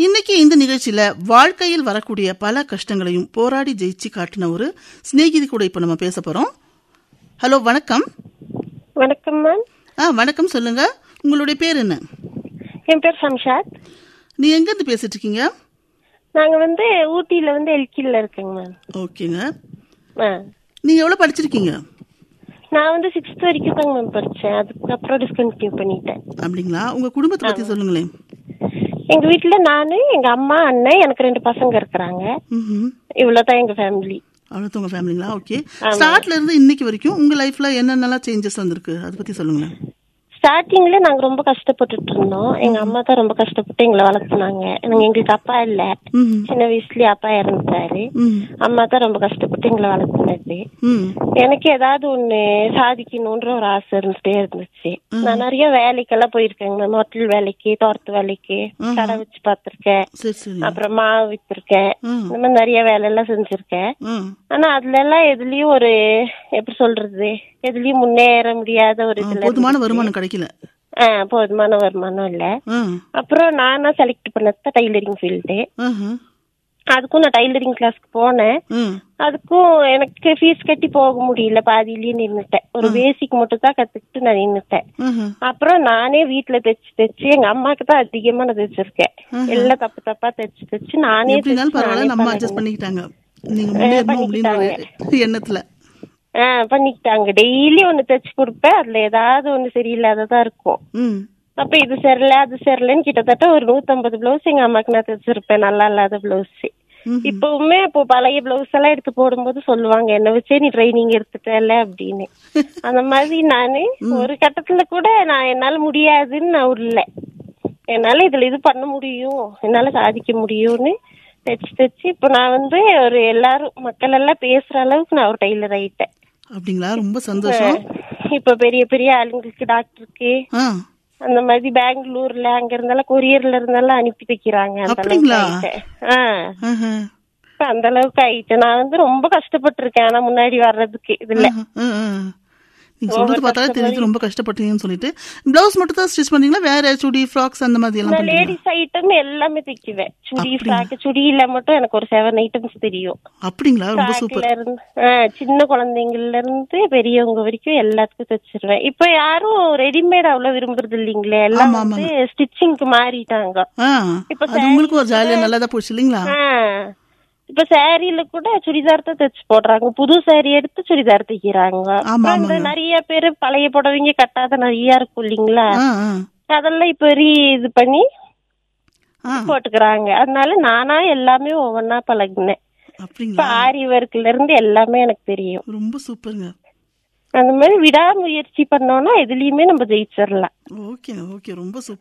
இன்னைக்கு இந்த நிகழ்ச்சியில வாழ்க்கையில் வரக்கூடிய பல கஷ்டங்களையும் போராடி ஜெயிச்சு காட்டின ஒரு சிநேகிதி கூட இப்ப நம்ம பேச போறோம் ஹலோ வணக்கம் வணக்கம் மேம் ஆ வணக்கம் சொல்லுங்க உங்களுடைய பேர் என்ன என் பேர் சம்ஷாத் நீ எங்க இருந்து பேசிட்டு இருக்கீங்க நாங்க வந்து ஊட்டியில வந்து எல்கில இருக்கேங்க மேம் ஓகேங்க ஆ நீங்க எவ்வளவு படிச்சிருக்கீங்க நான் வந்து சிக்ஸ்த் வரைக்கும் தாங்க மேம் படிச்சேன் அதுக்கப்புறம் டிஸ்கண்டினியூ பண்ணிட்டேன் அப்படிங்களா உங்க குடும்பத்தை பத்தி சொல்லுங்களேன் எங்க வீட்ல நானு எங்க அம்மா அண்ணன் எனக்கு ரெண்டு பசங்க இருக்கிறாங்க ம்ஹும். இவ்வளவுதான் எங்க ஃபேமிலி அவ்வளவு உங்க ஃபேமிலிங்களா ஓகே ஸ்டார்ட்ல இருந்து இன்னைக்கு வரைக்கும் உங்க லைஃப்ல என்னென்னலாம் சேஞ்சஸ் வந்திருக்கு அதை பத்தி சொல்லுங்களேன் ஸ்டார்டிங்ல நாங்க ரொம்ப கஷ்டப்பட்டுட்டு இருந்தோம் எங்க அம்மா தான் ரொம்ப கஷ்டப்பட்டு எங்களை வளர்த்துனாங்க நாங்க எங்களுக்கு அப்பா இல்ல ம்ஹும். சின்ன வயசுலயே அப்பா இறந்துட்டாரு ம் அம்மா தான் ரொம்ப கஷ்டப்பட்டு எங்களை வளர்த்துனது ம் எனக்கு ஏதாவது ஒண்ணு சாதிக்கணும்ன்ற ஒரு ஆசை இருந்துட்டே இருந்துச்சு நான் நிறைய வேலைக்கெல்லாம் போயிருக்கேங்க மேம் ஹோட்டல் வேலைக்கு தோட்டத்து வேலைக்கு கடை வச்சு பார்த்திருக்கேன் சரி சரி அப்புறம் மாவு வித்திருக்கேன் ம். இந்த மாதிரி நிறைய வேலை எல்லாம் செஞ்சிருக்கேன் ம் ஆனா அதுல எல்லாம் எதுலயும் ஒரு எப்படி சொல்றது எதுலயும் முன்னேற முடியாத ஒரு இதுல போதுமான வருமானம் கிடைக்கல ஆ, போதுமான வருமானம் இல்ல ம் அப்புறம் நானா செலக்ட் பண்ணது டைலரிங் ஃபீல்டு ம்ஹும். அதுக்கும் நான் டைலரிங் கிளாஸ்க்கு போனேன் ம் அதுக்கும் எனக்கு ஃபீஸ் கட்டி போக முடியல பாதியிலேயே நின்னுட்டேன் ஒரு பேசிக் மட்டும் தான் கத்துக்கிட்டு நான் நின்னுட்டேன் ம்ஹும். அப்புறம் நானே வீட்ல தைச்சு தைச்சு எங்க அம்மாக்கு தான் அதிகமா நான் தைச்சிருக்கேன் எல்லாம் தப்பு தப்பா தைச்சு தைச்சு நானே எப்படினாலும் தைச்சு பரவாயில்ல நானே நம்ம பழகினேன். அட்ஜஸ்ட் பண்ணிக்கிட்டாங்க நீங்க முன்னேறணும் அப்படின்னு ஒரு எண்ணத்துல ஆ பண்ணிக்கிட்டாங்க டெய்லி ஒண்ணு தைச்சு கொடுப்பேன் அதுல ஏதாவது ஒண்ணு சரியில்லாததா இருக்கும் ம் அப்ப இது சரியில்ல அது சரியில்லைன்னு கிட்டத்தட்ட ஒரு நூத்தம்பது பிளவுஸ் எங்க அம்மாக்கு நான் தைச்சிருப்பேன் நல்லா இல்லாத பிளவுஸ் ம்ஹும். இப்பவுமே இப்போ பழைய பிளவுஸ் எல்லாம் எடுத்து போடும்போது சொல்லுவாங்க என்ன வச்சே நீ ட்ரைனிங் எடுத்துட்டல அப்படின்னு அந்த மாதிரி நானு ஒரு கட்டத்துல கூட நான் என்னால முடியாதுன்னு நான் உள்ள என்னால இதுல இது பண்ண முடியும் என்னால சாதிக்க முடியும்னு தைச்சு தைச்சு இப்போ நான் வந்து ஒரு எல்லாரும் மக்கள் எல்லாம் பேசுற அளவுக்கு நான் ஒரு டெய்லர் ஆயிட்டேன் அப்படிங்களா ரொம்ப சந்தோஷம் இப்ப பெரிய பெரிய ஆளுங்களுக்கு டாக்டருக்கு ஆ அந்த மாதிரி பெங்களூர்ல அங்க இருந்தாலும் கொரியர்ல இருந்தாலும் அனுப்பி வைக்கிறாங்க அந்த அளவுக்கு அப்படிங்களா? ஆயிட்டேன் ஆ ஆஹா. இப்ப அந்த அளவுக்கு ஆயிட்டேன் நான் வந்து ரொம்ப கஷ்டப்பட்டிருக்கேன் ஆனா முன்னாடி வர்றதுக்கு இதுல ஆஹா. ஆ, ஆ. நீங்க சொல்றது பார்த்தாலே தெரியுது ரொம்ப கஷ்டப்பட்டீங்கன்னு சொல்லிட்டு பிளவுஸ் மட்டும் தான் ஸ்டிச் பண்ணீங்களா வேற சுடி ஃப்ராக்ஸ் அந்த மாதிரி எல்லாம் நான் பண்ணீங்களா லேடிஸ் ஐட்டம் எல்லாமே தைக்குவேன் சுடி ஃப்ராக் சுடியில மட்டும் எனக்கு ஒரு செவன் ஐட்டம்ஸ் தெரியும் அப்படிங்களா ரொம்ப சூப்பர் ஃப்ராக்ல இருந்து ஆ, சின்ன குழந்தைங்கள்ல இருந்து பெரியவங்க வரைக்கும் எல்லாத்துக்கும் தைச்சிருவேன் இப்ப யாரும் ரெடிமேட் அவ்வளவு விரும்புறது இல்லைங்களே எல்லாம் ஆமா, வந்து ஸ்டிச்சிங்க்கு மாறிட்டாங்க ஆ இப்ப அது உங்களுக்கு ஒரு ஜாலியா நல்லதா போச்சு இல்லைங்களா ஆ. இப்ப சாரியில கூட சுடிதார் தான் தைச்சு போடுறாங்க புது சாரி எடுத்து சுடிதார் தைக்கிறாங்க ஆமா, அப்புறம் இந்த நிறைய பேரு பழைய புடவைங்க கட்டாத நிறைய இருக்கும் இல்லைங்களா ஆ ஆ அதெல்லாம் இப்ப ரீ இது பண்ணி ஆ போட்டுக்கிறாங்க அதனால நானா எல்லாமே ஒவ்வொன்னா பழகினேன் இப்ப அப்படிங்களா ஆரி ஒர்க்ல இருந்து எல்லாமே எனக்கு தெரியும் ரொம்ப சூப்பருங்க அந்த மாதிரி விடாமுயற்சி பண்ணோம்னா எதுலயுமே நம்ம ஜெயிச்சிடலாம் ஓகேங்க ஓகே ரொம்ப சூப்பர்